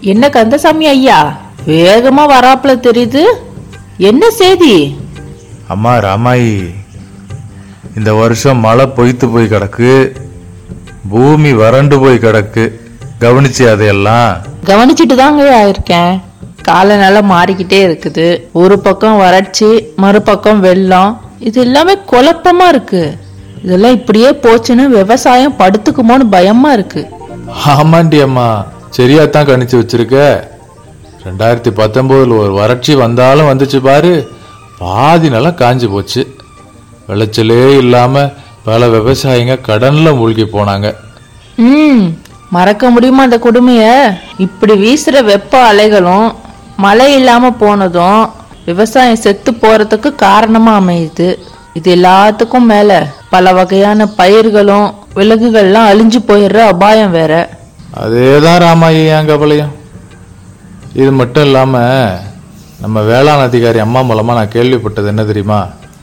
என்ன கந்தசாமி ஐயா வேகமா வராப்புல தெரியுது என்ன செய்தி அம்மா ராமாயி இந்த வருஷம் மழை பொய்த்து போய் கிடக்கு பூமி வறண்டு போய் கிடக்கு கவனிச்சு அதையெல்லாம் கவனிச்சிட்டு தாங்க இருக்கேன் காலநிலை மாறிக்கிட்டே இருக்குது ஒரு பக்கம் வறட்சி மறுபக்கம் வெள்ளம் இது எல்லாமே குழப்பமா இருக்கு இதெல்லாம் இப்படியே போச்சுன்னா விவசாயம் படுத்துக்குமோன்னு பயமா இருக்கு ஆமாண்டி அம்மா சரியா தான் கணிச்சு வச்சிருக்க ரெண்டாயிரத்தி பத்தொன்பதுல ஒரு வறட்சி வந்தாலும் வந்துச்சு பாரு பாதி நிலம் காஞ்சு போச்சு விளைச்சலே இல்லாம பல விவசாயிங்க கடன்ல மூழ்கி போனாங்க ம் மறக்க முடியுமா அந்த கொடுமைய இப்படி வீசுற வெப்ப அலைகளும் மழை இல்லாம போனதும் விவசாயம் செத்து போறதுக்கு காரணமா அமையுது இது எல்லாத்துக்கும் மேல பல வகையான பயிர்களும் விலங்குகள்லாம் அழிஞ்சு போயிடுற அபாயம் வேற அதேதான் ராமாயி என் கவலையும் இது மட்டும் இல்லாம நம்ம வேளாண் அதிகாரி அம்மா மூலமா நான் கேள்விப்பட்டது என்ன தெரியுமா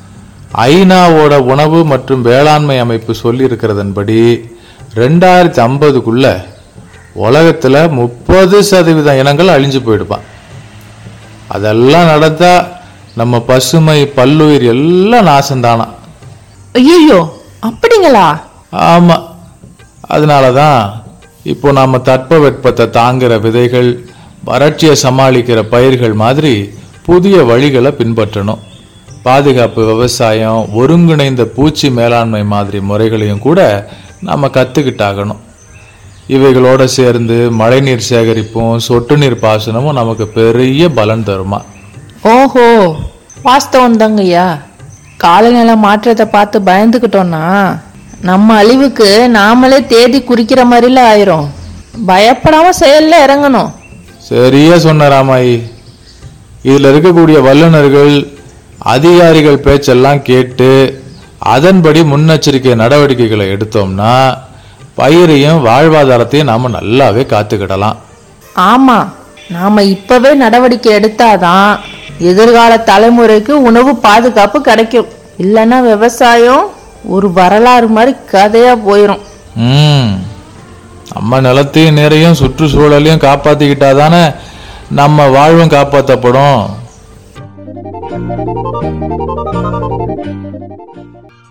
ஐநாவோட உணவு மற்றும் வேளாண்மை அமைப்பு சொல்லி இருக்கிறதன்படி ரெண்டாயிரத்தி ஐம்பதுக்குள்ள உலகத்துல முப்பது சதவீதம் இனங்கள் அழிஞ்சு போயிடுப்பான் அதெல்லாம் நடந்தா நம்ம பசுமை பல்லுயிர் எல்லாம் நாசம்தானா ஐயோ அப்படிங்களா ஆமா அதனால தான் இப்போ நாம தட்பவெப்பத்தை தாங்குற விதைகள் வறட்சியை சமாளிக்கிற பயிர்கள் மாதிரி புதிய வழிகளை பின்பற்றணும் பாதுகாப்பு விவசாயம் ஒருங்கிணைந்த பூச்சி மேலாண்மை மாதிரி முறைகளையும் கூட நாம கத்துக்கிட்டாகணும் இவைகளோட சேர்ந்து மழைநீர் சேகரிப்பும் சொட்டு நீர் பாசனமும் நமக்கு பெரிய பலன் தருமா ஓஹோ வாஸ்தவம் தாங்கய்யா காலநிலை மாற்றத்தை பார்த்து பயந்துக்கிட்டோம்னா நம்ம அழிவுக்கு நாமளே தேதி குறிக்கிற மாதிரில ஆயிரும் பயப்படாம செயல்ல இறங்கணும் சரியா சொன்ன ராமாயி இதுல இருக்கக்கூடிய வல்லுநர்கள் அதிகாரிகள் பேச்செல்லாம் கேட்டு அதன்படி முன்னெச்சரிக்கை நடவடிக்கைகளை எடுத்தோம்னா பயிரையும் வாழ்வாதாரத்தையும் நாம நல்லாவே காத்துக்கிடலாம் ஆமா நாம இப்பவே நடவடிக்கை எடுத்தாதான் எதிர்கால தலைமுறைக்கு உணவு பாதுகாப்பு கிடைக்கும் இல்லைன்னா விவசாயம் ஒரு வரலாறு மாதிரி கதையா போயிரும் ம் நம்ம நிலத்தையும் நிறையும் சுற்றுச்சூழலையும் காப்பாத்திக்கிட்டாதானே நம்ம வாழ்வும் காப்பாற்றப்படும்